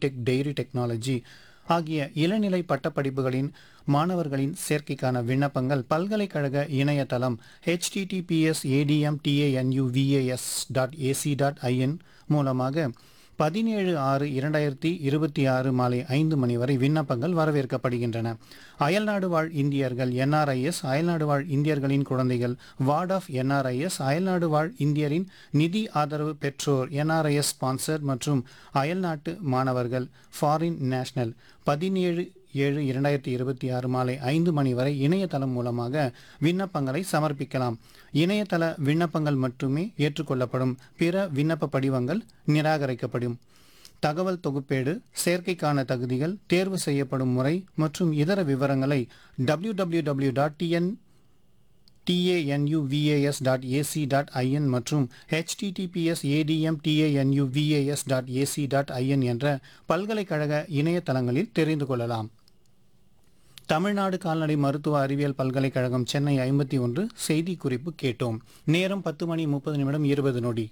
BTech dairy technology ஆகிய இளநிலை பட்டப்படிப்புகளின் மாணவர்களின் சேர்க்கைக்கான விண்ணப்பங்கள் பல்கலைக்கழக இணையதளம் https ATM TANUVAS dot AC dot IN மூலமாக பதினேழு ஆறு இரண்டாயிரத்தி இருபத்தி ஆறு மாலை ஐந்து மணி வரை விண்ணப்பங்கள் வரவேற்கப்படுகின்றன அயல்நாடு வாழ் இந்தியர்கள் என்ஆர்ஐஎஸ் அயல்நாடு வாழ் இந்தியர்களின் குழந்தைகள் வார்ட் ஆஃப் என்ஆர்ஐஎஸ் அயல்நாடு வாழ் இந்தியரின் நிதி ஆதரவு பெற்றோர் என்ஆர்ஐஎஸ் ஸ்பான்சர் மற்றும் அயல்நாட்டு மாணவர்கள் ஃபாரின் நேஷனல் பதினேழு ஏழு இரண்டாயிரத்தி இருபத்தி ஆறு மாலை ஐந்து மணி வரை இணையதளம் மூலமாக விண்ணப்பங்களை சமர்ப்பிக்கலாம் இணையதள விண்ணப்பங்கள் மட்டுமே ஏற்றுக்கொள்ளப்படும் பிற விண்ணப்ப படிவங்கள் நிராகரிக்கப்படும் தகவல் தொகுப்பேடு சேர்க்கைக்கான தகுதிகள் தேர்வு செய்யப்படும் முறை மற்றும் இதர விவரங்களை W W W dot TN TANUVAS dot AC dot IN மற்றும் HTTPS ATM TANUVAS dot AC dot IN என்ற பல்கலைக்கழக இணையதளங்களில் தெரிந்து கொள்ளலாம் தமிழ்நாடு கால்நடை மருத்துவ அறிவியல் பல்கலைக்கழகம் சென்னை ஐம்பத்தி ஒன்று செய்தி குறிப்பு கேட்டோம் நேரம் பத்து மணி முப்பது நிமிடம் இருபது நொடி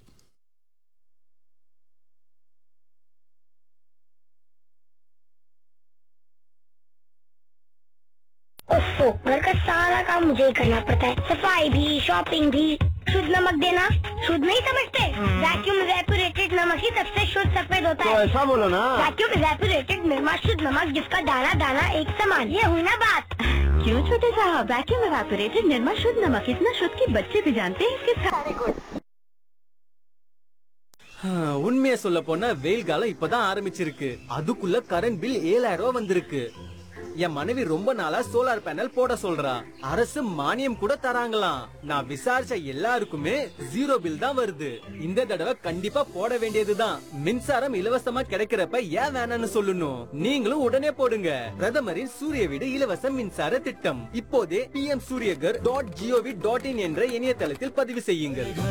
ओफो घर का सारा काम मुझे ही करना पड़ता है सफाई भी शॉपिंग भी शुद्ध नमक देना शुद्ध नहीं समझते वैक्यूम रेपुरेटेड नमक ही सबसे शुद्ध सफेद होता तो है ऐसा बोलो ना वैक्यूम रेपुरेटेड निर्मा शुद्ध नमक जिसका दाना दाना एक समान ये हुई ना बात क्यों छोटे साहब वैक्यूम एवापोरेटेड निर्मा शुद्ध नमक इतना शुद्ध कि बच्चे भी जानते हैं इसके सारे ஆஹ், உண்மையை சொல்ல போனா வெயில் காலம் இப்பதான் ஆரம்பிச்சிருக்கு அதுக்குள்ள கரண்ட் பில் ஏழாயிரம் ரூபாய் வந்திருக்கு என் மனைவி ரொம்ப நாளா சோலார் பேனல் போட சொல்றா அரசு மானியம் கூட தராங்களாம் நான் விசாரிச்ச எல்லாருக்குமே ஜீரோ பில் தான் வருது இந்த தடவை கண்டிப்பா போட வேண்டியதுதான் மின்சாரம் இலவசமா கிடைக்கிறப்ப ஏன் வேணாம்னு சொல்லணும் நீங்களும் உடனே போடுங்க பிரதமரின் சூரிய வீடு இலவச மின்சார திட்டம் இப்போதே P M Suryaghar dot GOV dot in என்ற இணையதளத்தில் பதிவு செய்யுங்கள்